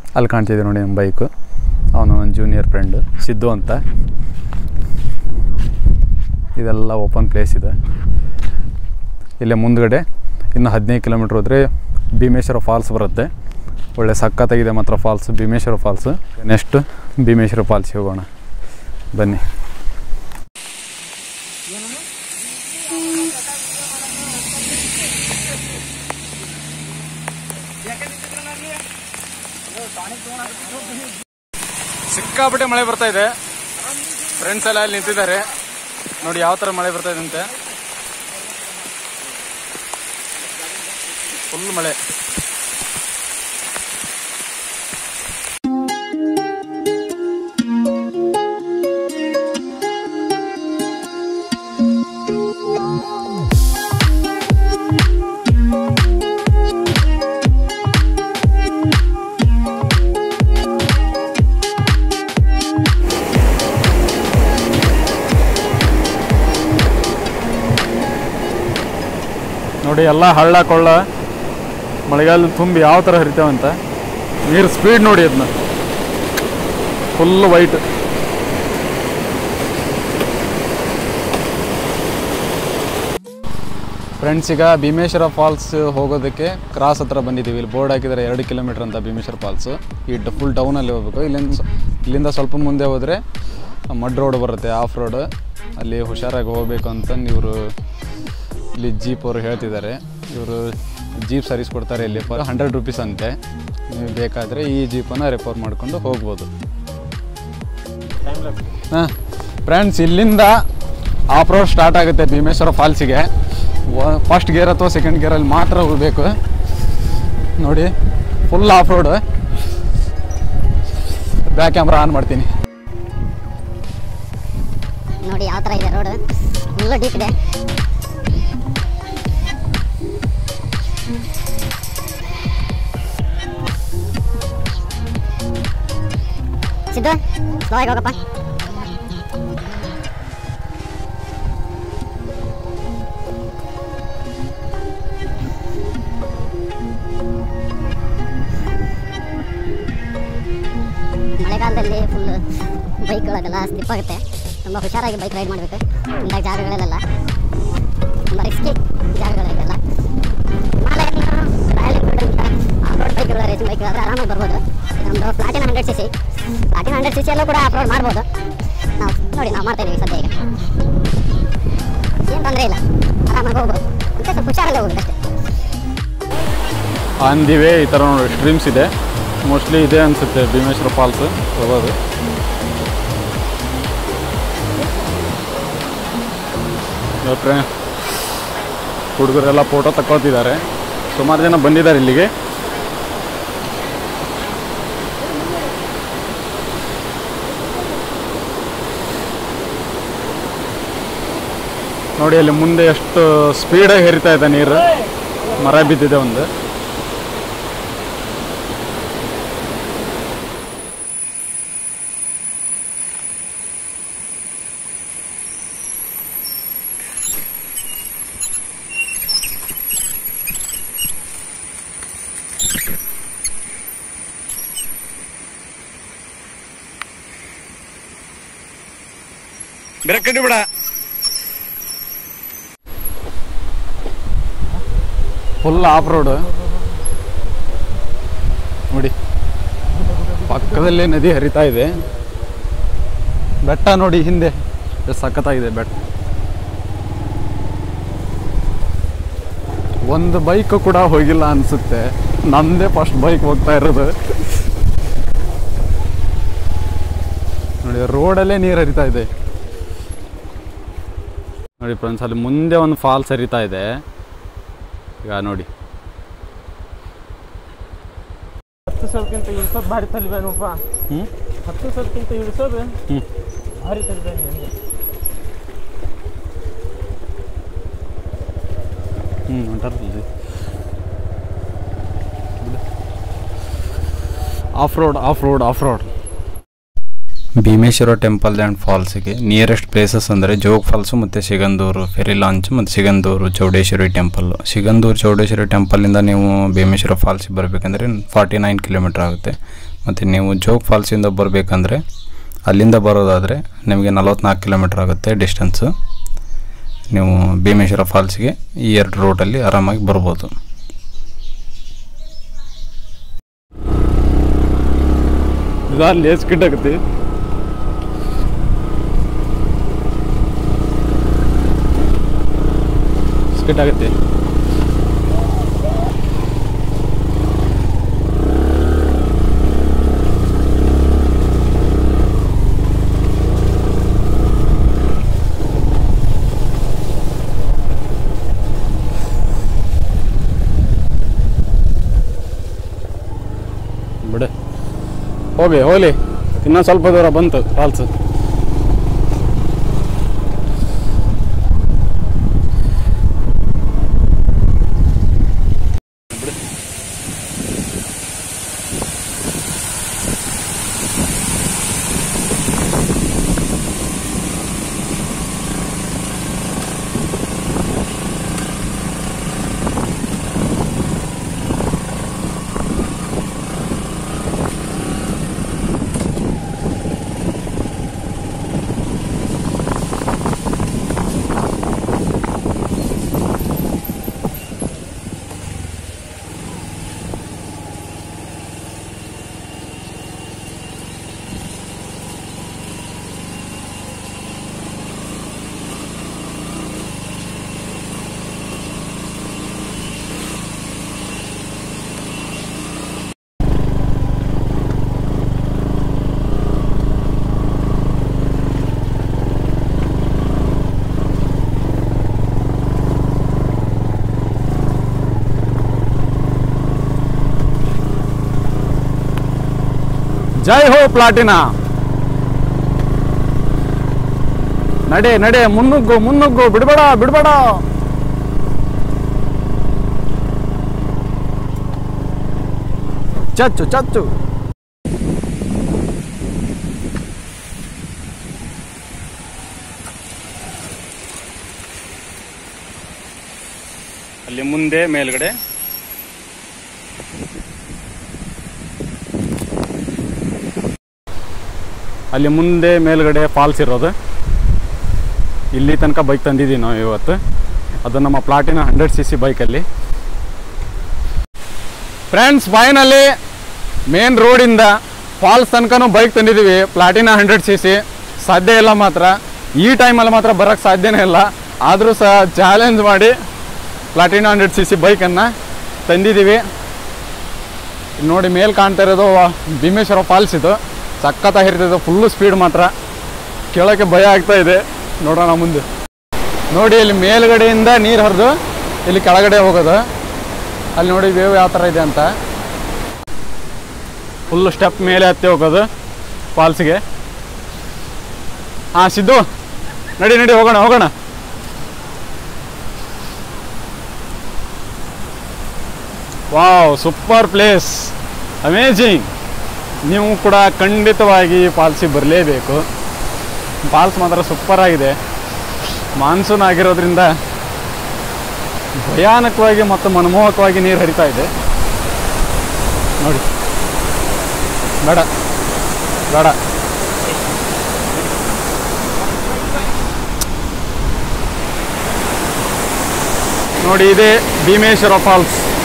ಅಲ್ಲಿ ಕಾಣ್ತಿದೆ ನೋಡಿ ನಮ್ಮ ಬೈಕು ಅವನು ನನ್ನ ಜೂನಿಯರ್ ಫ್ರೆಂಡ್ ಸಿದ್ದು ಅಂತ ಇದೆಲ್ಲ ಓಪನ್ ಪ್ಲೇಸ್ ಇದೆ ಇಲ್ಲೇ ಮುಂದ್ಗಡೆ ಇನ್ನು ಹದಿನೈದು ಕಿಲೋಮೀಟ್ರ್ ಹೋದರೆ ಭೀಮೇಶ್ವರ ಫಾಲ್ಸ್ ಬರುತ್ತೆ ಒಳ್ಳೆ ಸಖತ್ತಾಗಿದೆ ಮಾತ್ರ falls Bhimeshwara falls next Bhimeshwara ಫಾಲ್ಸ್ಗೆ ಹೋಗೋಣ ಬನ್ನಿ ಸಿಕ್ಕಾಪಟ್ಟೆ ಮಳೆ ಬರ್ತಾ ಇದೆ ಫ್ರೆಂಡ್ಸ್ ಎಲ್ಲ ಅಲ್ಲಿ ನಿಂತಿದ್ದಾರೆ ನೋಡಿ ಯಾವ ಥರ ಮಳೆ ಬರ್ತಾ ಇದೆ ಅಂತೆ ಫುಲ್ ಮಳೆ ನೋಡಿ ಎಲ್ಲ ಹಳ್ಳ ಕೊಳ್ಳ ಮಳೆಗಾಲ ತುಂಬಿ ಯಾವ ಥರ ಹರಿತಾವಂತ ನೀರು ಸ್ಪೀಡ್ ನೋಡಿ ಅದನ್ನ ಫುಲ್ ವೈಟ್ ಫ್ರೆಂಡ್ಸ್ ಈಗ ಭೀಮೇಶ್ವರ ಫಾಲ್ಸ್ ಹೋಗೋದಕ್ಕೆ ಕ್ರಾಸ್ ಹತ್ರ ಬಂದಿದ್ದೀವಿ ಇಲ್ಲಿ ಬೋರ್ಡ್ ಹಾಕಿದ್ದಾರೆ ಎರಡು ಕಿಲೋಮೀಟರ್ ಅಂತ ಭೀಮೇಶ್ವರ ಫಾಲ್ಸ್ ಈ ಫುಲ್ ಟೌನಲ್ಲಿ ಹೋಗ್ಬೇಕು ಇಲ್ಲಿಂದ ಸ್ವ- ಇಲ್ಲಿಂದ ಸ್ವಲ್ಪ ಮುಂದೆ ಹೋದರೆ ಮಡ್ ರೋಡ್ ಬರುತ್ತೆ ಆಫ್ ರೋಡ್ ಅಲ್ಲಿ ಹುಷಾರಾಗಿ ಹೋಗ್ಬೇಕು ಅಂತ ಇವರು ಇಲ್ಲಿ ಜೀಪ್ ಅವರು ಹೇಳ್ತಿದ್ದಾರೆ ಇವರು ಜೀಪ್ ಸರ್ವಿಸ್ ಕೊಡ್ತಾರೆ ಇಲ್ಲಿ ಹಂಡ್ರೆಡ್ ರುಪೀಸ್ ಅಂತೆ ನೀವು ಬೇಕಾದರೆ ಈ ಜೀಪನ್ನು ರೆಫರ್ ಮಾಡಿಕೊಂಡು ಹೋಗ್ಬೋದು ಹಾಂ ಫ್ರೆಂಡ್ಸ್ ಇಲ್ಲಿಂದ ಆಫ್ ರೋಡ್ ಸ್ಟಾರ್ಟ್ ಆಗುತ್ತೆ ಭೀಮೇಶ್ವರ ಫಾಲ್ಸಿಗೆ ಫಸ್ಟ್ ಗೇರ್ ಅಥವಾ ಸೆಕೆಂಡ್ ಗೇರಲ್ಲಿ ಮಾತ್ರ ಹೋಗಬೇಕು ನೋಡಿ full off road back camera on ಮಾಡ್ತೀನಿ ನೋಡಿ ಯಾವ ಥರ ಇದೆ ರೋಡ್ ಫುಲ್ಲು ಡೀಪ್ ಇದೆ ಸಿದ್ದು ಸ್ಲೋ ಆಗಿ ಹೋಗಪ್ಪ ಮಳೆಗಾಲದಲ್ಲಿ ಫುಲ್ ಬೈಕ್ಗಳದೆಲ್ಲ ಸ್ಲಿಪ್ ಆಗುತ್ತೆ ತುಂಬ ಹುಷಾರಾಗಿ ಬೈಕ್ ರೈಡ್ ಮಾಡಬೇಕು ಇಂಥ ಜಾಗಗಳಲ್ಲೆಲ್ಲ ತುಂಬ ರಿಸ್ಕಿ ಜಾಗಗಳಿಗೆಲ್ಲ ರಾಯಲ್ ಎನ್ಫೀಲ್ಡ್ ಆಫ್ ರೋಡ್ ಬೈಕ್ಗಳು ರೇಸಿಂಗ್ ಬೈಕ್ಗಳಾದ್ರೆ ಆರಾಮಾಗಿ ಬರ್ಬೋದು ನಮ್ಮದು Platina hundred C C Platina hundred C ಸಿಯಲ್ಲೂ ಕೂಡ ಆಫ್ ರೋಡ್ ಮಾಡ್ಬೋದು ನಾವು ನೋಡಿ ನಾವು ಮಾಡ್ತಾ ಇದೀವಿ ಸದ್ಯ ಈಗ ಏನು ತೊಂದರೆ ಇಲ್ಲ ಆರಾಮಾಗಿ ಹೋಗ್ಬೋದು ಅಂತ ಸ್ವಲ್ಪ ಹುಷಾರಾಗಿ ಹೋಗ್ಬೇಕು ಅಷ್ಟೇ ಆನ್ ದಿ ವೇ ಈ ಥರ ನೋಡಿ ಸ್ಟ್ರೀಮ್ಸ್ ಇದೆ ಮೋಸ್ಟ್ಲಿ ಇದೆ ಅನಿಸುತ್ತೆ ಭೀಮೇಶ್ವರ ಫಾಲ್ಸ್ ಹೋಗೋದು ಇವತ್ತು ಹುಡುಗರೆಲ್ಲ ಫೋಟೋ ತಗೊಳ್ತಿದ್ದಾರೆ ಸುಮಾರು ಜನ ಬಂದಿದ್ದಾರೆ ಇಲ್ಲಿಗೆ ನೋಡಿ ಅಲ್ಲಿ ಮುಂದೆ ಎಷ್ಟು ಸ್ಪೀಡಾಗಿ ಹರಿತಾ ಇದೆ ನೀರು ಮರ ಬಿದ್ದಿದೆ ಒಂದು ಬ್ರೇಕ್ ಬಿಡ ಫುಲ್ ಆಫ್ ರೋಡ್ ನೋಡಿ ಪಕ್ಕದಲ್ಲೇ ನದಿ ಹರಿತಾ ಇದೆ ಬೆಟ್ಟ ನೋಡಿ ಹಿಂದೆ ಎಷ್ಟು ಸಖತ್ತಾಗಿದೆ ಬೆಟ್ಟ ಒಂದು ಬೈಕ್ ಕೂಡ ಹೋಗಿಲ್ಲ ಅನ್ಸುತ್ತೆ ನಮ್ದೇ ಫಸ್ಟ್ ಬೈಕ್ ಹೋಗ್ತಾ ಇರೋದು ನೋಡಿ ರೋಡಲ್ಲೇ ನೀರು ಹರಿತಾ ಇದೆ ನೋಡಿ ಫ್ರೆಂಡ್ಸ್ ಅಲ್ಲಿ ಮುಂದೆ ಒಂದು ಫಾಲ್ಸ್ ಹರಿತಾ ಇದೆ ಈಗ ನೋಡಿ ಹತ್ತು ಸಾವಿರಕ್ಕಿಂತ ಇಳಿಸೋದು ಭಾರಿ ತಲಿಬೇನಪ್ಪ ಹ್ಞೂ ಹತ್ತು ಸಾವಿರಕ್ಕಿಂತ ಇಳಿಸೋದು ಹ್ಞೂ ಭಾರಿ ತಲಿಬೇನೆ ನನಗೆ ಹ್ಞೂ ಹೊಂಟಾರಲ್ಲಿ off road off road off road Bhimeshwara temple and ಫಾಲ್ಸ್ಗೆ ನಿಯರೆಸ್ಟ್ ಪ್ಲೇಸಸ್ ಅಂದರೆ ಜೋಗ್ ಫಾಲ್ಸು ಮತ್ತು ಸಿಗಂದೂರು ಫೆರಿ ಲಾಂಚ್ ಮತ್ತು ಸಿಗಂದೂರು ಚೌಡೇಶ್ವರಿ ಟೆಂಪಲ್ಲು ಸಿಗಂದೂರು ಚೌಡೇಶ್ವರಿ ಟೆಂಪಲಿಂದ ನೀವು ಭೀಮೇಶ್ವರ ಫಾಲ್ಸಿಗೆ ಬರಬೇಕಂದ್ರೆ ಫಾರ್ಟಿ ನೈನ್ ಕಿಲೋಮೀಟ್ರ್ ಆಗುತ್ತೆ ಮತ್ತು ನೀವು ಜೋಗ್ ಫಾಲ್ಸಿಂದ ಬರಬೇಕಂದ್ರೆ ಅಲ್ಲಿಂದ ಬರೋದಾದರೆ ನಿಮಗೆ ನಲವತ್ತ್ನಾಲ್ಕು ಕಿಲೋಮೀಟ್ರ್ ಆಗುತ್ತೆ ಡಿಸ್ಟೆನ್ಸು ನೀವು ಭೀಮೇಶ್ವರ ಫಾಲ್ಸ್ಗೆ ಈ ಎರಡು ರೋಡಲ್ಲಿ ಆರಾಮಾಗಿ ಬರ್ಬೋದು ಲೇಸ್ ಕಿಟ್ಟಾಗುತ್ತೆ ಸ್ಕಿಟ್ ಆಗುತ್ತೆ ಬಿಡು ಹೋಗಿ ಹೋಗ್ಲಿ ಇನ್ನೂ ಸ್ವಲ್ಪ ದೂರ ಬಂತು ಫಾಲ್ಸ್ ಜೈ ಹೋ ಪ್ಲಾಟಿನಾ ನಡೆ ನಡೆ ಮುನ್ನುಗ್ಗು ಮುನ್ನುಗ್ಗು ಬಿಡ್ಬೇಡ ಬಿಡ್ಬೇಡ ಚಚ್ಚು ಚಚ್ಚು ಅಲ್ಲಿ ಮುಂದೆ ಮೇಲ್ಗಡೆ ಅಲ್ಲಿ ಮುಂದೆ ಮೇಲ್ಗಡೆ ಫಾಲ್ಸ್ ಇರೋದು ಇಲ್ಲಿ ತನಕ ಬೈಕ್ ತಂದಿದ್ದೀವಿ ನಾವು ಇವತ್ತು ಅದು ನಮ್ಮ ಪ್ಲಾಟಿನ ಹಂಡ್ರೆಡ್ ಸಿ ಸಿ ಬೈಕಲ್ಲಿ ಫ್ರೆಂಡ್ಸ್ ಫೈನಲಿ ಮೇನ್ ರೋಡಿಂದ ಫಾಲ್ಸ್ ತನಕನೂ ಬೈಕ್ ತಂದಿದ್ದೀವಿ ಪ್ಲಾಟಿನ ಹಂಡ್ರೆಡ್ ಸಿ ಸಿ ಸಾಧ್ಯ ಇಲ್ಲ ಮಾತ್ರ ಈ ಟೈಮಲ್ಲಿ ಮಾತ್ರ ಬರೋಕ್ಕೆ ಸಾಧ್ಯನೇ ಇಲ್ಲ ಆದರೂ ಸಹ ಚಾಲೆಂಜ್ ಮಾಡಿ ಪ್ಲಾಟಿನ ಹಂಡ್ರೆಡ್ ಸಿ ಸಿ ಬೈಕನ್ನು ತಂದಿದ್ದೀವಿ ಇಲ್ಲಿ ನೋಡಿ ಮೇಲ್ ಕಾಣ್ತಾ ಇರೋದು ವ- ಭೀಮೇಶ್ವರ ಫಾಲ್ಸ್ ಇದು ಸಖತ್ತಾಗಿರ್ತದೆ ಫುಲ್ಲು ಸ್ಪೀಡ್ ಮಾತ್ರ ಕೇಳೋಕ್ಕೆ ಭಯ ಆಗ್ತಾ ಇದೆ ನೋಡೋಣ ಮುಂದೆ ನೋಡಿ ಇಲ್ಲಿ ಮೇಲ್ಗಡೆಯಿಂದ ನೀರು ಹರಿದು ಇಲ್ಲಿ ಕೆಳಗಡೆ ಹೋಗೋದು ಅಲ್ಲಿ ನೋಡಿ ವೇವ್ ಯಾವ ಥರ ಇದೆ ಅಂತ ಫುಲ್ಲು ಸ್ಟೆಪ್ ಮೇಲೆ ಹತ್ತಿ ಹೋಗೋದು ಫಾಲ್ಸ್ಗೆ ಹಾಂ ಸಿದ್ದು ನಡಿ ನಡಿ ಹೋಗೋಣ ಹೋಗೋಣ ವಾವ್ ಸೂಪರ್ ಪ್ಲೇಸ್ ಅಮೇಜಿಂಗ್ ನೀವು ಕೂಡ ಖಂಡಿತವಾಗಿ ಫಾಲ್ಸಿಗೆ ಬರಲೇಬೇಕು ಫಾಲ್ಸ್ ಮಾತ್ರ ಸೂಪರ್ ಆಗಿದೆ ಮಾನ್ಸೂನ್ ಆಗಿರೋದ್ರಿಂದ ಭಯಾನಕವಾಗಿ ಮತ್ತು ಮನಮೋಹಕವಾಗಿ ನೀರು ಹರಿತಾ ಇದೆ ನೋಡಿ ಬೇಡ ಬೇಡ ನೋಡಿ ಇದೆ ಭೀಮೇಶ್ವರ ಫಾಲ್ಸ್